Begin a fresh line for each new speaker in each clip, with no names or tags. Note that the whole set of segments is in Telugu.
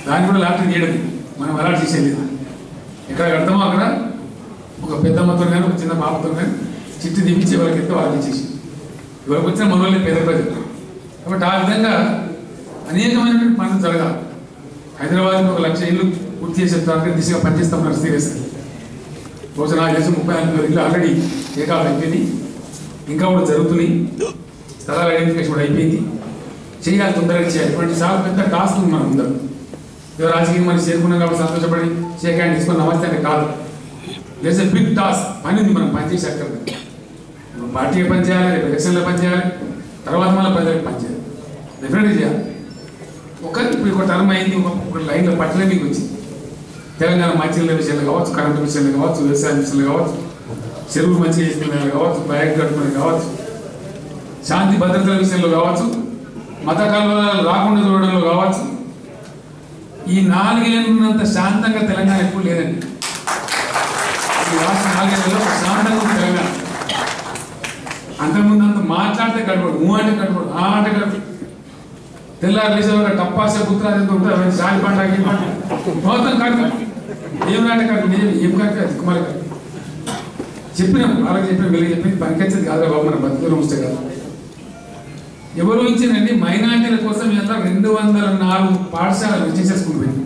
దాన్ని కూడా లాటరీ తీయడం మనం అలాట్ చేసేది ఎక్కడ కడతామో అక్కడ ఒక పెద్దమ్మతో కానీ ఒక చిన్న పాపతో కానీ చిట్టి దింపించి ఎవరికి ఎత్తే వాళ్ళకి ఇచ్చేసి ఎవరికి వచ్చిన మనల్ని పేద ప్రజలు కాబట్టి ఆ విధంగా అనేకమైనటువంటి పనులు జరగాలి హైదరాబాద్ ఒక లక్ష ఇల్లు పూర్తి చేసే టార్గెట్ దిశగా పనిచేస్తాం నడుస్తే సీరియస్ బహుశా నాకు తెలిసి ముప్పై నాలుగు వేల ఇల్లు ఆల్రెడీ ఏకాలు అయిపోయింది ఇంకా కూడా జరుగుతున్నాయి స్థలాల ఐడెంటిఫికేషన్ కూడా అయిపోయింది చేయాలి తొందరగా చేయాలి ఇటువంటి చాలా పెద్ద టాస్క్ ఉంది మనం ముందర ఏదో రాజకీయం మనం చేరుకున్నాం కాబట్టి సంతోషపడి షేక్ హ్యాండ్ తీసుకొని నమస్తే అంటే కాదు దేస్ ఎ బిగ్ టాస్క్ పని ఉంది మనం పనిచేసి అక్కడ పార్టీకి పని చేయాలి రేపు ఎలక్షన్లో పని చేయాలి తర్వాత మళ్ళీ ప్రజలకు పని చేయాలి డెఫినెట్గా చేయాలి ఒక ఇప్పుడు ఒక టర్మ్ అయింది ఒక ఒక లైన్లో పట్టలే మీకు వచ్చింది తెలంగాణ మంచినీళ్ళ విషయంలో కావచ్చు కరెంటు విషయంలో కావచ్చు వ్యవసాయం విషయంలో కావచ్చు చెరువులు మంచిగా చేసుకునే కావచ్చు బ్యాగ్ కట్టుకునే కావచ్చు శాంతి భద్రతల విషయంలో కావచ్చు మత కలవరాలు రాకుండా చూడడంలో కావచ్చు ఈ నాలుగేళ్ళున్నంత శాంతంగా తెలంగాణ ఎప్పుడు లేదండి ఈ రాష్ట్ర నాలుగేళ్లలో శాంతంగా ఉంది తెలంగాణ అంతకుముందు అంత మాట్లాడితే గడపడు ఊ అంటే గడపడు ఆ అంటే గడపడు తెల్లారు లేచేవారు టప్పాస పుత్రాలు ఎంత ఉంటారు అవన్నీ సాలి పంట ఈ పంట మొత్తం కట్ట ఏం నాట కట్ట నేను ఏం కట్ట కుమార్ కట్ట చెప్పినాం వాళ్ళకి చెప్పిన వీళ్ళకి చెప్పింది పనికొచ్చేది కాదు బాబు మన బతుకులు ఉంటే కాదు ఎవరు ఇచ్చిందండి మైనార్టీల కోసం ఇలా రెండు వందల నాలుగు పాఠశాలలు రిజిస్టర్ స్కూల్ పెట్టి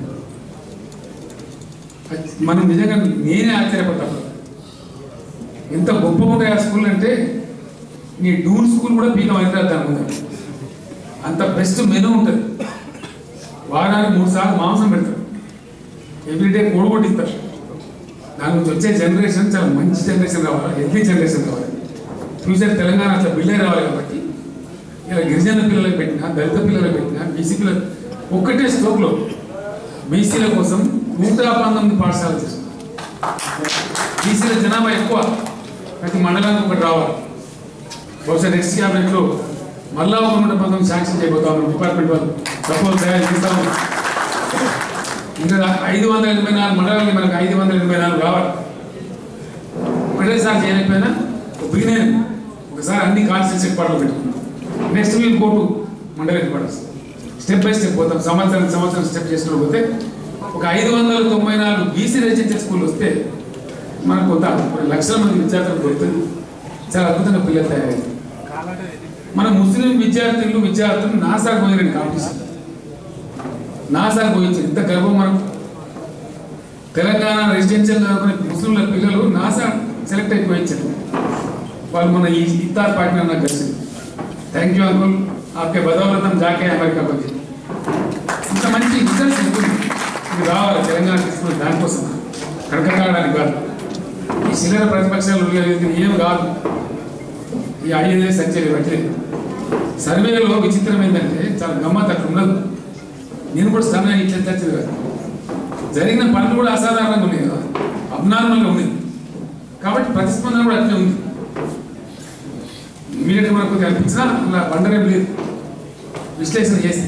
మనం నిజంగా నేనే ఆశ్చర్యపడ్డా ఎంత గొప్ప ఉంటాయి ఆ స్కూల్ అంటే నీ డూన్ స్కూల్ కూడా పీకం అయితే దాని ముందు అంత బెస్ట్ మెనూ ఉంటుంది వారానికి మూడు సార్లు మాంసం పెడతారు ఎవ్రీడే కోడి కొట్టిస్తారు దాని నుంచి వచ్చే జనరేషన్ చాలా మంచి జనరేషన్ రావాలి హెల్తీ జనరేషన్ రావాలి ఫ్యూచర్ తెలంగాణ అట్లా బిల్డే రావాలి కాబట్టి ఇలా గిరిజన పిల్లలకు పెట్టినా దళిత పిల్లలకు పెట్టినా బీసీ పిల్లలు ఒక్కటే స్టోక్లో బీసీల కోసం నూట పంతొమ్మిది పాఠశాలలు చేస్తున్నాం బీసీల జనాభా ఎక్కువ ప్రతి మండలానికి ఒకటి రావాలి బహుశా నెక్స్ట్ క్యాబినెట్లో మళ్ళా ఒక నూట పంతొమ్మిది శాంక్షన్ చేయబోతాం డిపార్ట్మెంట్ వాళ్ళు సపోజ్ తయారు చేస్తాము ఇంకా ఐదు వందల ఎనభై నాలుగు మండలాలకి మనకు ఐదు వందల ఎనభై నాలుగు కావాలి ఒకటేసారి చేయలేకపోయినా బిగినే ఒకసారి అన్ని కాన్స్టిట్యూన్స్ హెడ్ క్వార్టర్లో పెట్టుకున్నాం నెక్స్ట్ వీల్ గో టు మండల headquarters step by step పోతాం సంవత్సరం సంవత్సరం స్టెప్ చేసుకుంటూ పోతే ఒక ఐదు వందల తొంభై నాలుగు బీసీ రెసిడెన్షియల్ స్కూల్ వస్తే మనకు కొంత కొన్ని లక్షల మంది విద్యార్థులు దొరుకుతుంది చాలా అద్భుతంగా పిల్లలు తయారయ్యారు మన ముస్లిం విద్యార్థులు విద్యార్థులు నాసాకు పోయినండి కాంపిటీషన్ నాసాకు పోయింది ఇంత గర్వం మనకు తెలంగాణ రెసిడెన్షియల్ చదువుకునే ముస్లింల పిల్లలు నాసా సెలెక్ట్ అయిపోయించారు వాళ్ళు మన ఈ ఇత్తార్ పార్టీ నాకు కలిసింది థ్యాంక్ యూ అంకుల్ ఆకే బదౌలతం జాకే అమెరికా వచ్చి ఇంత మంచి రిజల్ట్స్ ఉంటుంది ఇది రావాలి తెలంగాణ తీసుకుని దానికోసం కడకకాడడానికి కాదు ఈ చిల్లర ప్రతిపక్షాలు లేదు ఏం కాదు ఈ ఐదు సత్యలు పెట్టలేదు సర్వేలో విచిత్రం ఏంటంటే చాలా గమ్మత్ అట్లా ఉండదు నేను కూడా సమయాన్ని ఇట్లా చచ్చింది కాదు జరిగిన పనులు కూడా అసాధారణంగా ఉన్నాయి కదా అబ్నార్మల్గా ఉన్నాయి కాబట్టి ప్రతిస్పందన కూడా అట్లే ఉంది ఇమీడియట్ మనకు కొద్దిగా అనిపించినా అలా బండరేం లేదు విశ్లేషణ చేస్తే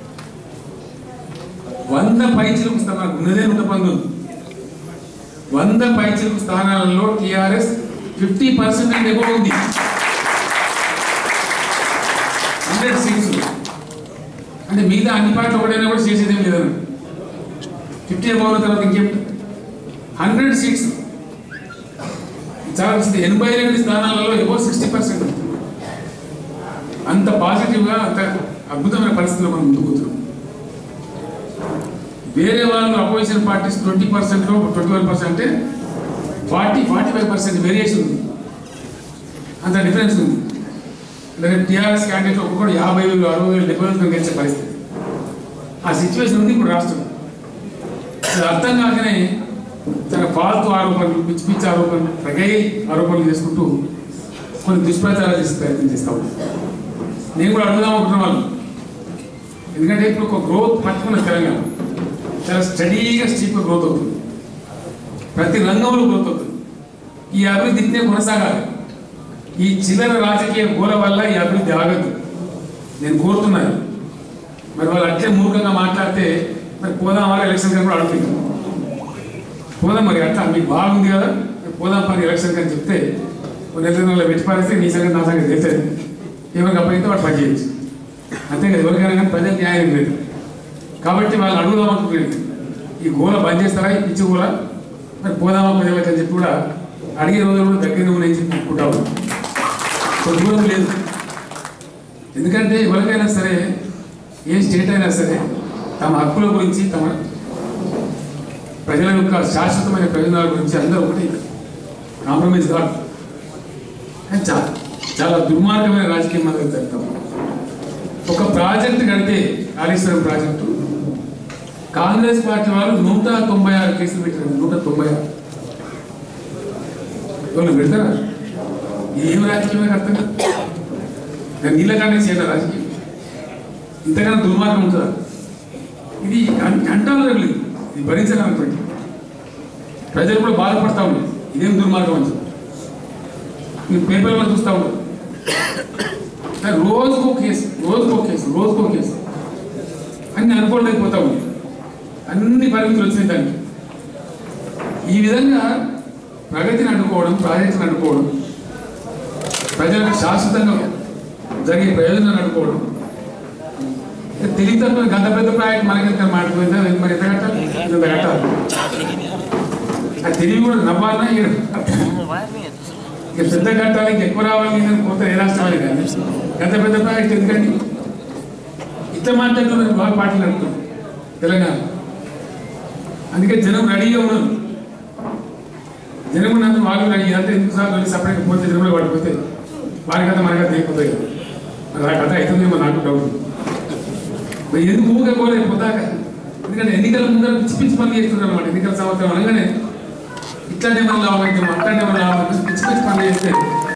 వంద పైచిలకు స్థానాలు ఉన్నదే నూట పంతొమ్మిది వంద పైచిలకు స్థానాలలో టిఆర్ఎస్ ఫిఫ్టీ పర్సెంట్ అంటే ఎక్కువ ఉంది హండ్రెడ్ సీట్స్ అంటే మిగతా అన్ని పార్టీలు ఒకటైనా కూడా చేసేదేం లేదని ఫిఫ్టీ అబౌవ్ తర్వాత ఇంకేం హండ్రెడ్ సీట్స్ చాలా వస్తుంది ఎనభై రెండు స్థానాలలో ఎబో సిక్స్టీ పర్సెంట్ అంత పాజిటివ్గా అంత అద్భుతమైన పరిస్థితుల్లో మనం ముందుకు పోతున్నాం వేరే వాళ్ళు opposition parties twenty percent twenty one percent అంటే forty forty five percent variation ఉంది అంత డిఫరెన్స్ ఉంది లేదా టీఆర్ఎస్ క్యాండిడేట్ ఒక్కొక్కడు యాభై వేలు అరవై వేలు డెబ్బై వేలు గెలిచే పరిస్థితి ఆ సిచ్యువేషన్ ఉంది ఇప్పుడు రాష్ట్రం అది అర్థం కాకనే చాలా ఫాల్తు ఆరోపణలు పిచ్చి పిచ్చి ఆరోపణలు రగై ఆరోపణలు చేసుకుంటూ కొన్ని దుష్ప్రచారాలు చేసే ప్రయత్నం చేస్తా ఉన్నాం నేను కూడా అడుగుదాం అనుకున్న వాళ్ళు ఎందుకంటే ఇప్పుడు ఒక గ్రోత్ పట్టుకున్న తెలంగాణ చాలా స్టడీగా స్టీప్గా గ్రోత్ అవుతుంది ప్రతి రంగంలో గ్రోత్ అవుతుంది ఈ అభివృద్ధి ఇట్నే కొనసాగాలి ఈ చిల్లర రాజకీయ గోల వల్ల ఈ అభివృద్ధి ఆగదు నేను కోరుతున్నాను మరి వాళ్ళు అట్లే మూర్ఖంగా మాట్లాడితే మరి పోదాం వారు ఎలక్షన్ కానీ కూడా అడుగుతుంది పోదాం మరి అట్లా మీకు బాగుంది కదా మరి పోదాం పని ఎలక్షన్ కానీ చెప్తే కొన్ని నెల నెలలో పెట్టి పారేస్తే నీ సంగతి నా సంగతి తెలుస్తుంది ఎవరికి అప్పగితే వాడు పని చేయొచ్చు అంతే కదా ఎవరికైనా కానీ ప్రజలకు న్యాయం లేదు కాబట్టి వాళ్ళు అడుగుదాం అనుకునేది ఈ గోల బంద్ చేస్తారా ఈ పిచ్చి గోల మరి పోదామా ప్రజలకు అని చెప్పి కూడా అడిగే రోజులు కూడా దగ్గర నేను చెప్పి అనుకుంటా ఉన్నాను సో దూరం లేదు ఎందుకంటే ఎవరికైనా సరే ఏ స్టేట్ అయినా సరే తమ హక్కుల గురించి తమ ప్రజల యొక్క శాశ్వతమైన ప్రయోజనాల గురించి అందరూ ఒకటి కాంప్రమైజ్ కాదు కానీ చాలా చాలా దుర్మార్గమైన రాజకీయం మనం జరుగుతాం ఒక ప్రాజెక్ట్ కడితే కాళేశ్వరం ప్రాజెక్టు కాంగ్రెస్ పార్టీ వాళ్ళు నూట తొంభై ఆరు కేసులు పెట్టారు నూట తొంభై ఆరు వాళ్ళు పెడతారా ఏం రాజకీయమే అర్థం కాదు దాన్ని నీళ్ళకంటే చేయడం రాజకీయం ఇంతకన్నా దుర్మార్గం ఉంటుందా ఇది అంటాను లేదు ఇది భరించలేనటువంటి ప్రజలు కూడా బాధపడతా ఉన్నారు ఇదేం దుర్మార్గం అని చెప్పి మీరు పేపర్లో చూస్తూ ఉన్నారు కానీ రోజుకో కేసు రోజుకో కేసు రోజుకో కేసు అన్ని అనుకోలేకపోతా ఉంది అన్ని పరిమితులు వచ్చినాయి దానికి ఈ విధంగా ప్రగతిని అడ్డుకోవడం ప్రాజెక్టుని అడ్డుకోవడం ప్రజలకు శాశ్వతంగా జరిగే ప్రయోజనాన్ని అడ్డుకోవడం తెలివి తక్కువ గంట పెద్ద ప్రాజెక్ట్ మనకి ఎంత మాట్లాడుతుందా మరి ఎంత కట్టాలి ఇంత కట్టాలి ఆ తెలివి కూడా నవ్వాలన్నా ఈడ ఇక పెద్ద కట్టాలి ఇంక ఎక్కువ రావాలి అని కొంత ఏ రాష్ట్రాలు కానీ గంట పెద్ద ప్రాజెక్ట్ ఎందుకండి ఇట్లా మాట్లాడుతున్నారు బాగా పాటలు అడుగుతాం తెలంగాణ అందుకే జనం రెడీగా ఉన్నారు జనం ఉన్నందుకు వాళ్ళు రెడీ అంతే ఎందుకు సార్లు వెళ్ళి సపరేట్ పోతే జనంలో పడిపోతే వారి కథ మన కథ అయిపోతాయి కదా మరి ఆ కథ అవుతుందేమో నాకు డౌట్ మరి ఎందుకు ఊగా పోలేదు పోతాక ఎందుకంటే ఎన్నికల ముందర పిచ్చి పిచ్చి పనులు చేస్తున్నారు అనమాట ఎన్నికల సంవత్సరం అనగానే ఇట్లాంటి మన లాభం అట్లాంటి మన లాభం పిచ్చి పిచ్చి పనులు చేస్తే